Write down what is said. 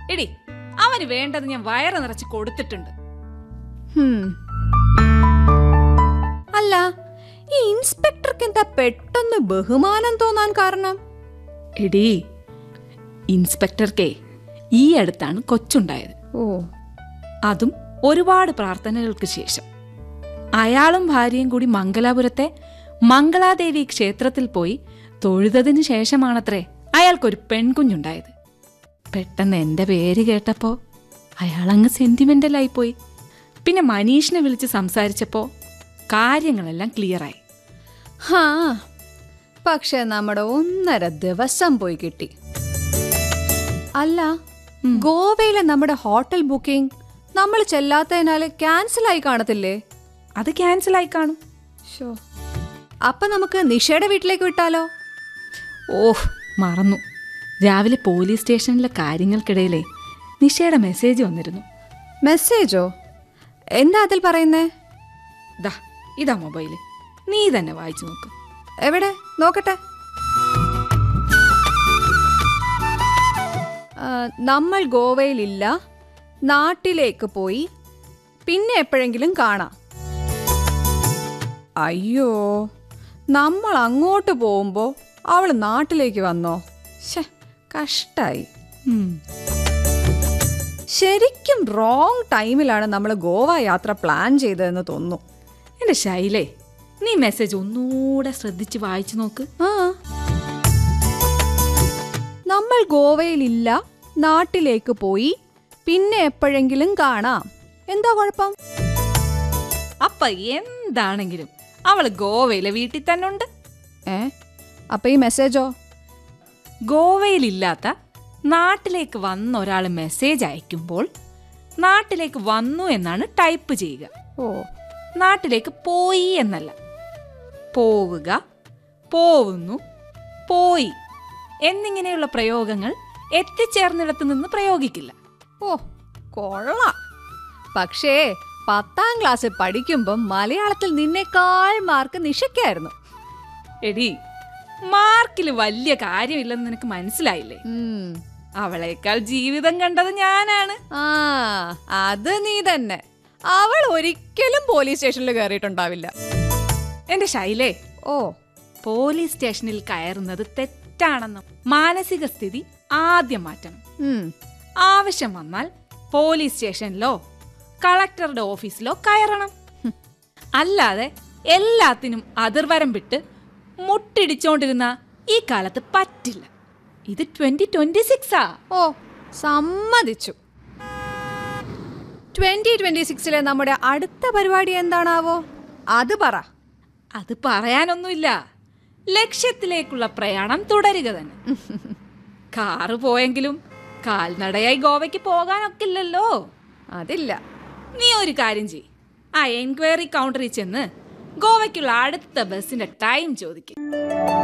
എടി അവന് വേണ്ടത് ഞാൻ വയറ് നിറച്ച് കൊടുത്തിട്ടുണ്ട് ഹും. അല്ല ഈ ഇൻസ്പെക്ടർക്ക് എന്താ പെട്ടെന്ന് ബഹുമാനം തോന്നാൻ കാരണം എടി ഇൻസ്പെക്ടർക്കേ ഈ അടുത്താണ് കൊച്ചുണ്ടായത് ഓ അതും ഒരുപാട് പ്രാർത്ഥനകൾക്ക് ശേഷം അയാളും ഭാര്യയും കൂടി മംഗലാപുരത്തെ മംഗളാദേവി ക്ഷേത്രത്തിൽ പോയി തൊഴുതതിനു ശേഷമാണത്രേ അയാൾക്കൊരു പെൺകുഞ്ഞുണ്ടായത് പെട്ടെന്ന് എന്റെ പേര് കേട്ടപ്പോ അയാളങ്ങ് സെന്റിമെന്റലായിപ്പോയി പിന്നെ മനീഷിനെ വിളിച്ച് സംസാരിച്ചപ്പോ കാര്യങ്ങളെല്ലാം ക്ലിയറായി ഹാ പക്ഷെ നമ്മുടെ ഒന്നര ദിവസം പോയി കിട്ടി അല്ല ഗോവയിലെ നമ്മുടെ ഹോട്ടൽ ബുക്കിംഗ് നമ്മൾ ചെല്ലാത്തതിനാല് ക്യാൻസൽ ആയി കാണത്തില്ലേ അത് ക്യാൻസലായി കാണും ഷോ അപ്പൊ നമുക്ക് നിഷയുടെ വീട്ടിലേക്ക് വിട്ടാലോ ഓഹ് മറന്നു രാവിലെ പോലീസ് സ്റ്റേഷനിലെ കാര്യങ്ങൾക്കിടയിലെ നിഷയുടെ മെസ്സേജ് വന്നിരുന്നു മെസ്സേജോ എന്താ അതിൽ പറയുന്നേ ദാ ഇതാ മൊബൈല് നീ തന്നെ വായിച്ചു നോക്ക് എവിടെ നോക്കട്ടെ ആ, നമ്മൾ ഗോവയിലില്ല നാട്ടിലേക്ക് പോയി പിന്നെ എപ്പോഴെങ്കിലും കാണാം അയ്യോ നമ്മൾ അങ്ങോട്ട് പോകുമ്പോ അവൾ നാട്ടിലേക്ക് വന്നോ ശേ കഷ്ടായി ഉം. ശരിക്കും റോങ് ടൈമിലാണ് നമ്മൾ ഗോവ യാത്ര പ്ലാൻ ചെയ്തതെന്ന് തോന്നുന്നു എന്റെ ശൈലേ നീ മെസ്സേജ് ഒന്നുകൂടെ ശ്രദ്ധിച്ച് വായിച്ചു നോക്ക് ആ നമ്മൾ ഗോവയിലില്ല നാട്ടിലേക്ക് പോയി പിന്നെ എപ്പോഴെങ്കിലും കാണാം എന്താ കുഴപ്പം അപ്പൊ എന്താണെങ്കിലും അവള് ഗോവയിലെ വീട്ടിൽ തന്നെ ഉണ്ട് ഏ അപ്പൊ ഈ മെസ്സേജോ ഗോവയിലില്ലാത്ത നാട്ടിലേക്ക് വന്ന ഒരാൾ മെസ്സേജ് അയക്കുമ്പോൾ നാട്ടിലേക്ക് വന്നു എന്നാണ് ടൈപ്പ് ചെയ്യുക ഓ നാട്ടിലേക്ക് പോയി എന്നല്ല പോവുക പോവുന്നു പോയി എന്നിങ്ങനെയുള്ള പ്രയോഗങ്ങൾ എത്തിച്ചേർന്നിടത്തു നിന്ന് പ്രയോഗിക്കില്ല ഓ കൊള്ളാം പക്ഷേ പത്താം ക്ലാസ്സിൽ പഠിക്കുമ്പം മലയാളത്തിൽ നിന്നേക്കാൾ മാർക്ക് നിഷയ്ക്കായിരുന്നു എടി മാർക്കിൽ വലിയ കാര്യമില്ലെന്ന് നിനക്ക് മനസ്സിലായില്ലേ ഉം. അവളേക്കാൾ ജീവിതം കണ്ടത് ഞാനാണ് ആ അത് നീ തന്നെ അവൾ ഒരിക്കലും പോലീസ് സ്റ്റേഷനിൽ കയറിയിട്ടുണ്ടാവില്ല എന്റെ ശൈലേ ഓ പോലീസ് സ്റ്റേഷനിൽ കയറുന്നത് തെറ്റാണെന്നും മാനസിക സ്ഥിതി ആദ്യം മാറ്റണം ഉം. ആവശ്യം വന്നാൽ പോലീസ് സ്റ്റേഷനിലോ കളക്ടറുടെ ഓഫീസിലോ കയറണം ഹും. അല്ലാതെ എല്ലാത്തിനും അതിർവരം വിട്ട് മുട്ടിടിച്ചോണ്ടിരുന്ന ഈ കാലത്ത് പറ്റില്ല ഇത് ട്വന്റി ട്വന്റി സിക്സാ ഓ സമ്മതിച്ചു ട്വന്റി ട്വന്റി സിക്സിലെ നമ്മുടെ അടുത്ത പരിപാടി എന്താണാവോ അത് പറ അത് പറയാനൊന്നുമില്ല ലക്ഷ്യത്തിലേക്കുള്ള പ്രയാണം തുടരുക തന്നെ കാറ് പോയെങ്കിലും കാൽനടയായി ഗോവയ്ക്ക് പോകാനൊക്കില്ലല്ലോ അതില്ല നീ ഒരു കാര്യം ചെയ് ആ എൻക്വയറി കൗണ്ടറിൽ ചെന്ന് ഗോവയ്ക്കുള്ള അടുത്ത ബസ്സിന്റെ ടൈം ചോദിക്കും